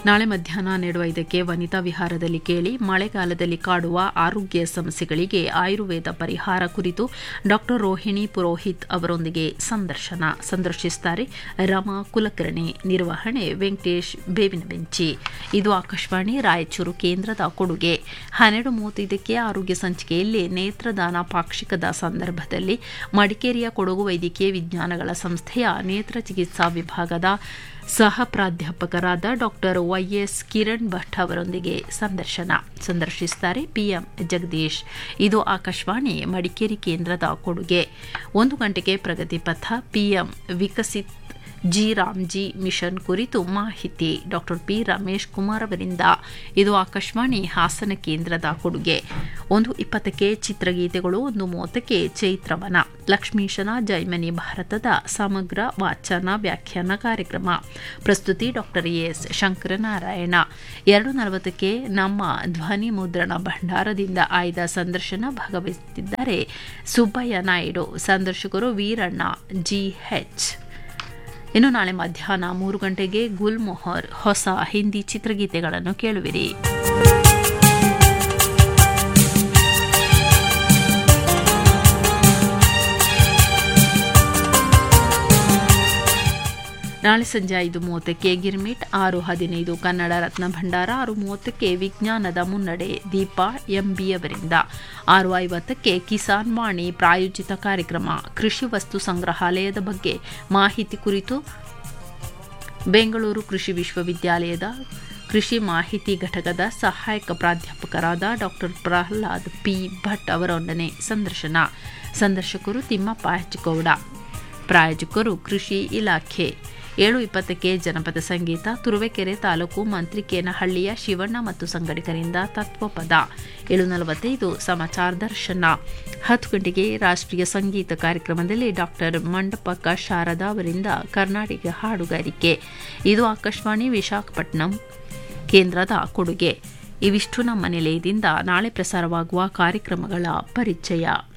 ನಾಳೆ ಮಧ್ಯಾಹ್ನ ಹನ್ನೆರಡು ಐದಕ್ಕೆ ವನಿತಾ ವಿಹಾರದಲ್ಲಿ ಕೇಳಿ ಮಳೆಗಾಲದಲ್ಲಿ ಕಾಡುವ ಆರೋಗ್ಯ ಸಮಸ್ಯೆಗಳಿಗೆ ಆಯುರ್ವೇದ ಪರಿಹಾರ ಕುರಿತು ಡಾಕ್ಟರ್ ರೋಹಿಣಿ ಪುರೋಹಿತ್ ಅವರೊಂದಿಗೆ ಸಂದರ್ಶನ ಸಂದರ್ಶಿಸುತ್ತಾರೆ ರಮಾ ಕುಲಕರ್ಣಿ ನಿರ್ವಹಣೆ ವೆಂಕಟೇಶ್ ಬೇವಿನ ಬೆಂಚಿ ಇದು ಆಕಾಶವಾಣಿ ರಾಯಚೂರು ಕೇಂದ್ರದ ಕೊಡುಗೆ ಹನ್ನೆರಡು ಮೂವತ್ತೈದಕ್ಕೆ ಆರೋಗ್ಯ ಸಂಚಿಕೆಯಲ್ಲಿ ನೇತ್ರದಾನ ಪಾಕ್ಷಿಕದ ಸಂದರ್ಭದಲ್ಲಿ ಮಡಿಕೇರಿಯ ಕೊಡಗು ವೈದ್ಯಕೀಯ ವಿಜ್ಞಾನಗಳ ಸಂಸ್ಥೆಯ ನೇತ್ರ ಚಿಕಿತ್ಸಾ ವಿಭಾಗದ ಸಹ ಪ್ರಾಧ್ಯಾಪಕರಾದ ಡಾಕ್ಟರ್ ವೈಎಸ್ ಕಿರಣ್ ಭಟ್ ಅವರೊಂದಿಗೆ ಸಂದರ್ಶನ ಸಂದರ್ಶಿಸುತ್ತಾರೆ ಪಿಎಂ ಜಗದೀಶ್ ಇದು ಆಕಾಶವಾಣಿ ಮಡಿಕೇರಿ ಕೇಂದ್ರದ ಕೊಡುಗೆ ಒಂದು ಗಂಟೆಗೆ ಪ್ರಗತಿ ಪಥ PM Viksit G Ramji mission ಕುರಿತು ಮಾಹಿತಿ ಡಾಕ್ಟರ್ ಪಿ ರಮೇಶ್ ಕುಮಾರ್ ಅವರಿಂದ ಇದು ಆಕಾಶವಾಣಿ ಹಾಸನ ಕೇಂದ್ರದ ಕೊಡುಗೆ ಒಂದು ಇಪ್ಪತ್ತಕ್ಕೆ ಚಿತ್ರಗೀತೆಗಳು ಒಂದು ಮೂವತ್ತಕ್ಕೆ ಚೈತ್ರವನ ಲಕ್ಷ್ಮೀಶನ ಜೈಮನಿ ಭಾರತದ ಸಮಗ್ರ ವಾಚನ ವ್ಯಾಖ್ಯಾನ ಕಾರ್ಯಕ್ರಮ ಪ್ರಸ್ತುತಿ ಡಾಕ್ಟರ್ ಎಸ್ ಶಂಕರನಾರಾಯಣ ಎರಡು ನಲವತ್ತಕ್ಕೆ ನಮ್ಮ ಧ್ವನಿ ಮುದ್ರಣ ಭಂಡಾರದಿಂದ ಆಯ್ದ ಸಂದರ್ಶನ ಭಾಗವಹಿಸುತ್ತಿದ್ದಾರೆ ಸುಬ್ಬಯ್ಯ ನಾಯ್ಡು ಸಂದರ್ಶಕರು ವೀರಣ್ಣ ಜಿಎಚ್ ಇನ್ನು ನಾಳೆ ಮಧ್ಯಾಹ್ನ ಮೂರು ಗಂಟೆಗೆ ಗುಲ್ಮೊಹರ್ ಹೊಸ ಹಿಂದಿ ಚಿತ್ರಗೀತೆಗಳನ್ನು ಕೇಳುವಿರಿ ನಾಳೆ ಸಂಜೆ ಐದು ಮೂವತ್ತಕ್ಕೆ ಗಿರ್ಮಿಟ್ ಆರು ಹದಿನೈದು ಕನ್ನಡ ರತ್ನ ಭಂಡಾರ ಆರು ಮೂವತ್ತಕ್ಕೆ ವಿಜ್ಞಾನದ ಮುನ್ನಡೆ ದೀಪಾ ಎಂಬಿ ಅವರಿಂದ ಆರು ಐವತ್ತಕ್ಕೆ ಕಿಸಾನ್ ವಾಣಿ ಪ್ರಾಯೋಜಿತ ಕಾರ್ಯಕ್ರಮ ಕೃಷಿ ವಸ್ತು ಸಂಗ್ರಹಾಲಯದ ಬಗ್ಗೆ ಮಾಹಿತಿ ಕುರಿತು ಬೆಂಗಳೂರು ಕೃಷಿ ವಿಶ್ವವಿದ್ಯಾಲಯದ ಕೃಷಿ ಮಾಹಿತಿ ಘಟಕದ ಸಹಾಯಕ ಪ್ರಾಧ್ಯಾಪಕರಾದ ಡಾಕ್ಟರ್ ಪ್ರಹ್ಲಾದ್ ಪಿ ಭಟ್ ಅವರೊಂದನೆ ಸಂದರ್ಶನ ಸಂದರ್ಶಕರು ತಿಮ್ಮಪ್ಪ ಹೆಚ್ಗೌಡ ಪ್ರಾಯೋಜಕರು ಕೃಷಿ ಇಲಾಖೆ ಏಳು ಇಪ್ಪತ್ತಕ್ಕೆ ಜನಪದ ಸಂಗೀತ ತುರುವೇಕೆರೆ ತಾಲೂಕು ಮಂತ್ರಿಕೇನಹಳ್ಳಿಯ ಶಿವಣ್ಣ ಮತ್ತು ಸಂಗಡಿಗರಿಂದ ತತ್ವಪದ ಏಳು ನಲವತ್ತೈದು ಸಮಾಚಾರ ದರ್ಶನ ಹತ್ತು ಗಂಟೆಗೆ ರಾಷ್ಟ್ರೀಯ ಸಂಗೀತ ಕಾರ್ಯಕ್ರಮದಲ್ಲಿ ಡಾಕ್ಟರ್ ಮಂಡಪಕ್ಕ ಶಾರದಾ ಅವರಿಂದ ಕರ್ನಾಟಕ ಹಾಡುಗಾರಿಕೆ ಇದು ಆಕಾಶವಾಣಿ ವಿಶಾಖಪಟ್ಟಣಂ ಕೇಂದ್ರದ ಕೊಡುಗೆ ಇವಿಷ್ಟು ನಮ್ಮ ನಿಲಯದಿಂದ ನಾಳೆ ಪ್ರಸಾರವಾಗುವ ಕಾರ್ಯಕ್ರಮಗಳ ಪರಿಚಯ